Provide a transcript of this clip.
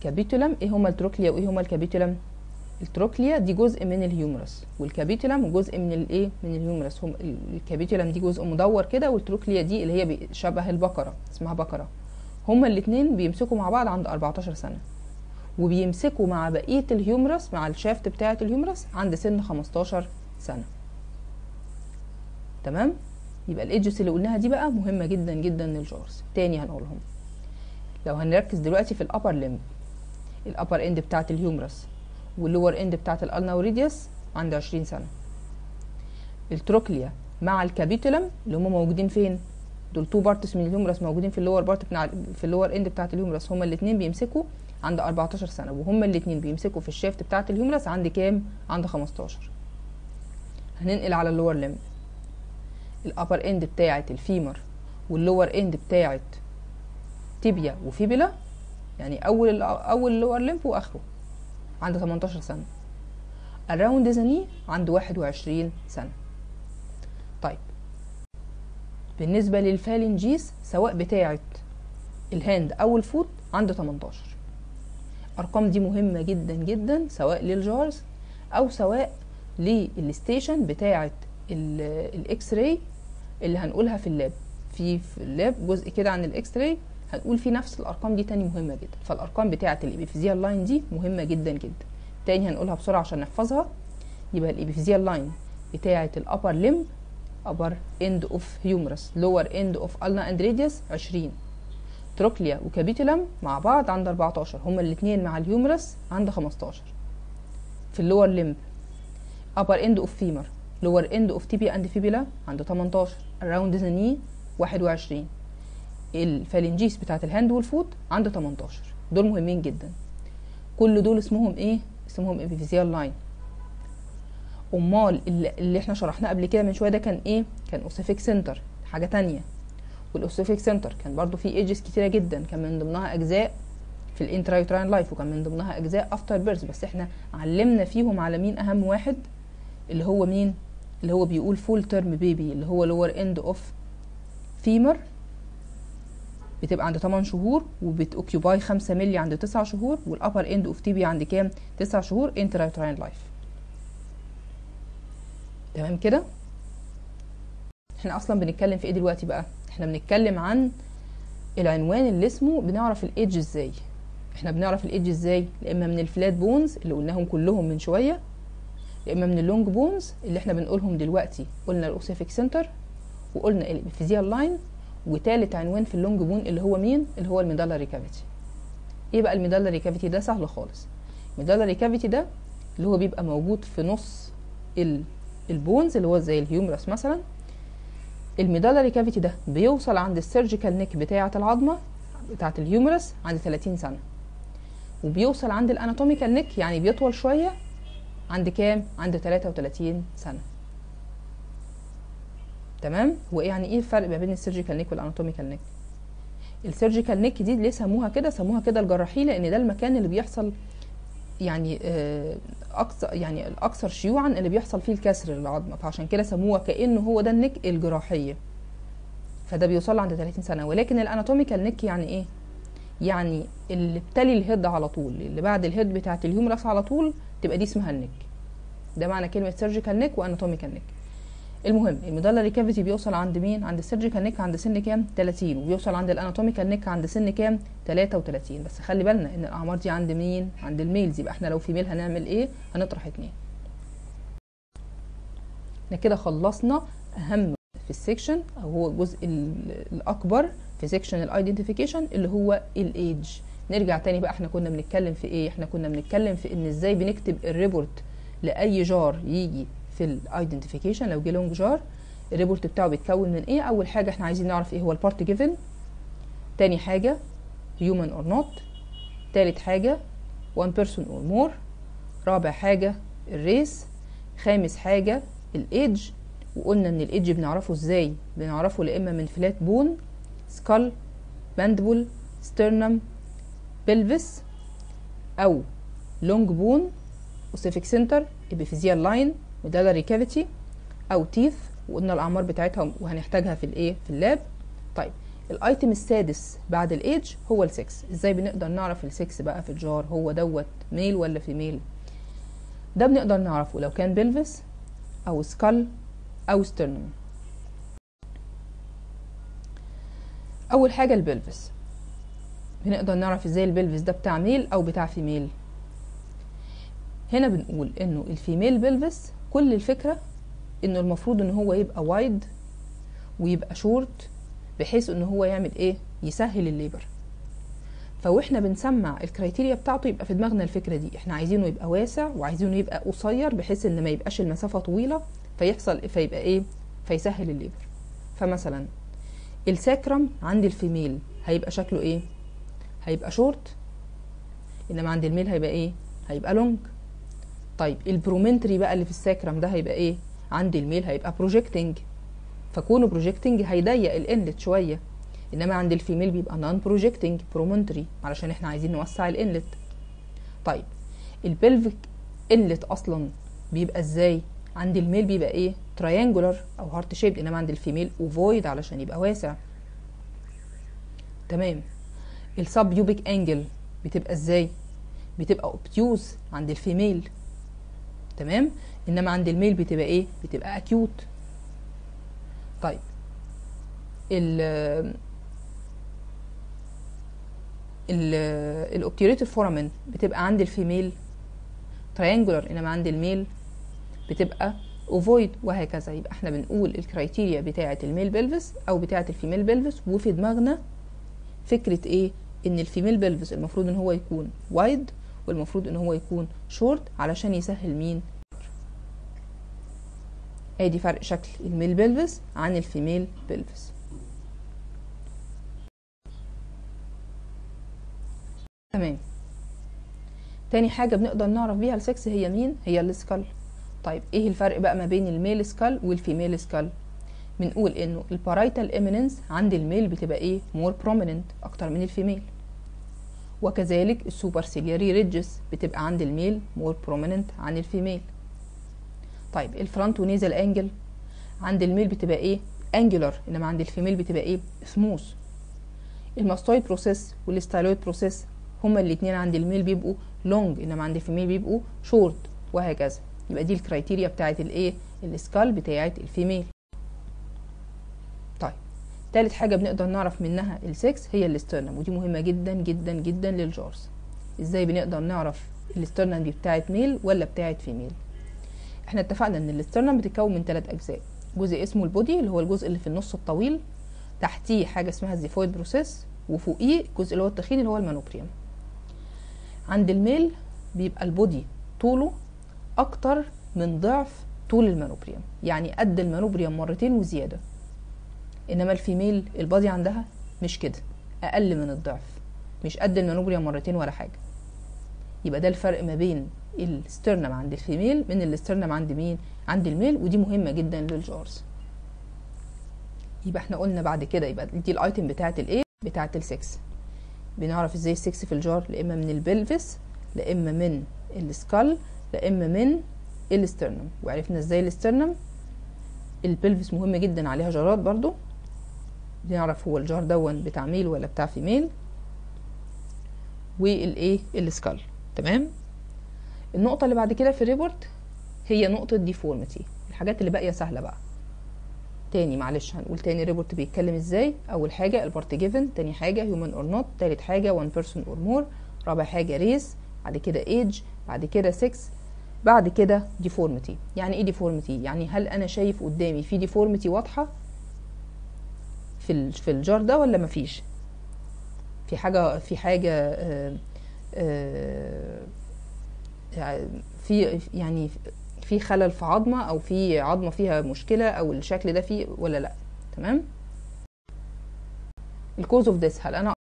كابيتولم ايه هما التروكليا وايه هما الكابيتولم التروكليا دي جزء من الهيومرس والكابيتولم جزء من الايه من الهيومرس هم الكابيتولم دي جزء مدور كده والتروكليا دي اللي هي شبه البقره اسمها بقره هما الاثنين بيمسكوا مع بعض عند 14 سنه وبيمسكوا مع بقيه الهيومرس مع الشافت بتاعه الهيومرس عند سن 15 سنه تمام يبقى الايدجز اللي قلناها دي بقى مهمه جدا جدا للجارز تاني هنقولهم لو هنركز دلوقتي في الابر ليمب الابر اند بتاعه الهيومرس واللور اند بتاعه الالناوريديوس عند 20 سنه التروكليا مع الكابيتولم اللي هم موجودين فين دول تو بارتس من الهيومرس موجودين في اللور بارت بتاع في اللور اند بتاعه الهيومرس هما الاثنين بيمسكوا عند 14 سنه وهما الاثنين بيمسكوا في الشافت بتاعه الهيومرس عند كام عند 15 هننقل على اللور ليمب الابر اند بتاعه الفيمر واللور اند بتاعه تيبيا وفيبيلا يعني اول اول اللور ليمب واخره عند 18 سنه اراوند ذا ني عند 21 سنه طيب بالنسبه للفالنجيس سواء بتاعه الهاند او الفوت عند 18 الارقام دي مهمه جدا جدا سواء للجارز او سواء للستيشن بتاعه الاكس راي اللي هنقولها في اللاب في في اللاب جزء كده عن الاكس راي هنقول فيه نفس الارقام دي تاني مهمه جدا فالارقام بتاعه الابيفيزيال لاين دي مهمه جدا جدا تاني هنقولها بسرعه عشان نحفظها يبقى الابيفيزيال لاين بتاعه الابر ليمب upper end of humerus lower end of ulna and radius 20 تروكليا وكابيتولم مع بعض عند 14 هما الاثنين مع الهيومرس عند 15 في اللور ليمب upper end of femur lower end of tibia and fibula عند 18 around the knee 21 الفالنجيس بتاعت الهاند والفوت عند 18 دول مهمين جدا كل دول اسمهم ايه اسمهم ابيفيزيال لاين امال اللي, اللي احنا شرحناه قبل كده من شويه ده كان ايه كان اوسيفيك سنتر حاجه تانية والاوسيفيك سنتر كان برضو فيه ايجز كتيره جدا كان من ضمنها اجزاء في الانترايوتراين لايف وكان من ضمنها اجزاء افتر بيرث بس احنا علمنا فيهم على مين اهم واحد اللي هو مين اللي هو بيقول فول تيرم بيبي اللي هو لور اند اوف فيمر بتبقى عند 8 شهور وبتوكيوباي 5 مللي عند 9 شهور والابر اند اوف تيبي عند كام 9 شهور انترايوتراين لايف تمام كده احنا اصلا بنتكلم في ايه دلوقتي بقى احنا بنتكلم عن العنوان اللي اسمه بنعرف الايدج ازاي احنا بنعرف الايدج ازاي يا اما من الفلات بونز اللي قلناهم كلهم من شويه يا اما من اللونج بونز اللي احنا بنقولهم دلوقتي قلنا الاوسيفيك سنتر وقلنا الابيفيزيال لاين وتالت عنوان في اللونج بون اللي هو مين اللي هو الميدالاري كافيتي ايه بقى الميدالاري كافيتي ده سهل خالص الميدالاري كافيتي ده اللي هو بيبقى موجود في نص ال البونز اللي هو زي الهيومرس مثلا الميدالاري كافيتي ده بيوصل عند السيرجيكال نيك بتاعة العظمة بتاعة الهيومرس عند 30 سنة وبيوصل عند الاناتوميكال نيك يعني بيطول شوية عند كام؟ عند 33 سنة تمام؟ ويعني ايه الفرق ما بين السيرجيكال نيك والاناتوميكال نيك؟ السيرجيكال نيك دي ليه سموها كده؟ سموها كده الجراحين لان ده المكان اللي بيحصل يعني اكثر يعني الاكثر شيوعا اللي بيحصل فيه الكسر للعظمه فعشان كده سموها كانه هو ده النك الجراحيه فده بيوصل عند 30 سنه ولكن الاناتوميكال نك يعني ايه يعني اللي بتلي الهيد على طول اللي بعد الهيد بتاعت الهيومرس على طول تبقى دي اسمها النك ده معنى كلمه سيرجيكال نك واناتوميكال نك المهم الميدالاري كافيتي بيوصل عند مين عند السيرجيكال نيك عند سن كام 30 وبيوصل عند الاناتوميكال نيك عند سن كام 33 بس خلي بالنا ان الاعمار دي عند مين عند الميلز يبقى احنا لو في ميل هنعمل ايه هنطرح اتنين احنا كده خلصنا اهم في السكشن او هو الجزء الاكبر في سكشن الايدنتيفيكيشن اللي هو الايدج نرجع تاني بقى احنا كنا بنتكلم في ايه احنا كنا بنتكلم في ان ازاي بنكتب الريبورت لاي جار يجي في الايدنتيفيكيشن لو جه لونج جار الريبورت بتاعه بيتكون من ايه اول حاجه احنا عايزين نعرف ايه هو البارت جيفن تاني حاجه human or not تالت حاجه one person or more رابع حاجه الريس خامس حاجه الايدج وقلنا ان الايدج بنعرفه ازاي بنعرفه لا اما من فلات بون سكال ماندبل سترنم بلفس او لونج بون اوسيفيك سنتر ابيفيزيال لاين ميدالاري كافيتي او تيث وقلنا الاعمار بتاعتها وهنحتاجها في الايه في اللاب طيب الايتم السادس بعد الايدج هو السكس ازاي بنقدر نعرف السكس بقى في الجار هو دوت ميل ولا فيميل ده بنقدر نعرفه لو كان بلفس او سكال او سترنم اول حاجه البلفس بنقدر نعرف ازاي البلفس ده بتاع ميل او بتاع فيميل هنا بنقول انه الفيميل بلفس كل الفكره انه المفروض ان هو يبقى وايد ويبقى شورت بحيث ان هو يعمل ايه يسهل الليبر فواحنا بنسمع الكرايتيريا بتاعته يبقى في دماغنا الفكره دي احنا عايزينه يبقى واسع وعايزينه يبقى قصير بحيث ان ما يبقاش المسافه طويله فيحصل فيبقى ايه فيسهل الليبر فمثلا الساكرم عند الفيميل هيبقى شكله ايه هيبقى شورت انما عند الميل هيبقى ايه هيبقى لونج طيب البرومنتري بقى اللي في الساكرم ده هيبقى ايه عند الميل هيبقى بروجيكتنج فكونه بروجيكتنج هيضيق الانلت شويه انما عند الفيميل بيبقى نون بروجيكتنج برومنتري علشان احنا عايزين نوسع الانلت طيب البلفيك انلت اصلا بيبقى ازاي عند الميل بيبقى ايه تريانجولار او هارت شيب انما عند الفيميل اوفويد علشان يبقى واسع تمام السب يوبيك انجل بتبقى ازاي بتبقى اوبتيوز عند الفيميل تمام انما عند الميل بتبقى ايه بتبقى اكيوت طيب ال ال الاوبتيوريتور فورامين بتبقى عند الفيميل تريانجولار انما عند الميل بتبقى اوفويد وهكذا يبقى احنا بنقول الكرايتيريا بتاعه الميل بلفس او بتاعه الفيميل بلفس وفي دماغنا فكره ايه ان الفيميل بلفس المفروض ان هو يكون وايد والمفروض ان هو يكون شورت علشان يسهل مين ادي فرق شكل الميل بلفس عن الفيميل بلفس تمام تاني حاجة بنقدر نعرف بيها السكس هي مين هي السكال طيب ايه الفرق بقى ما بين الميل سكال والفيميل سكال بنقول انه البارايتال اميننس عند الميل بتبقى ايه مور بروميننت اكتر من الفيميل وكذلك السوبرسيلياري ريدجز بتبقى عند الميل مور بروميننت عن الفيميل طيب الفرونت ونيزل انجل عند الميل بتبقى ايه انجلر انما عند الفيميل بتبقى ايه سموث الماستويد بروسيس والستايلويد بروسيس هما الاثنين عند الميل بيبقوا لونج انما عند الفيميل بيبقوا شورت وهكذا يبقى دي الكرايتيريا بتاعت الايه السكال بتاعت الفيميل طيب تالت حاجه بنقدر نعرف منها السكس هي الاسترنم ودي مهمه جدا جدا جدا للجارز ازاي بنقدر نعرف الاسترنم دي بتاعت ميل ولا بتاعت فيميل احنا اتفقنا ان الاسترنم بتتكون من ثلاث اجزاء جزء اسمه البودي اللي هو الجزء اللي في النص الطويل تحتيه حاجه اسمها الزيفويد بروسيس وفوقيه الجزء اللي هو التخين اللي هو المانوبريوم عند الميل بيبقى البودي طوله اكتر من ضعف طول المانوبريوم يعني قد المانوبريوم مرتين وزياده انما الفيميل البادي عندها مش كده اقل من الضعف مش قد المانوبريوم مرتين ولا حاجه يبقى ده الفرق ما بين السترنم عند الفيميل من السترنم عند مين عند الميل ودي مهمه جدا للجارز يبقى احنا قلنا بعد كده يبقى دي الايتم بتاعه الايه بتاعه السكس بنعرف ازاي السكس في الجار لا اما من البلفس لا اما من السكال لا اما من الاسترنم وعرفنا ازاي الاسترنم البلفس مهم جدا عليها جارات برضو بنعرف هو الجار دون بتاع ميل ولا بتاع فيميل والايه السكال تمام النقطه اللي بعد كده في الريبورت هي نقطه ديفورميتي الحاجات اللي باقيه سهله بقى تاني معلش هنقول تاني الريبورت بيتكلم ازاي اول حاجه البارت جيفن تاني حاجه هيومن اور نوت تالت حاجه وان بيرسون اور مور رابع حاجه ريس بعد كده ايج بعد كده 6 بعد كده ديفورميتي يعني ايه ديفورميتي يعني هل انا شايف قدامي في ديفورميتي واضحه في في الجار ده ولا مفيش في حاجه في حاجه آآ آآ في يعني في خلل في عظمه او في عظمه فيها مشكله او الشكل ده فيه ولا لا تمام الكوز اوف ذس هل انا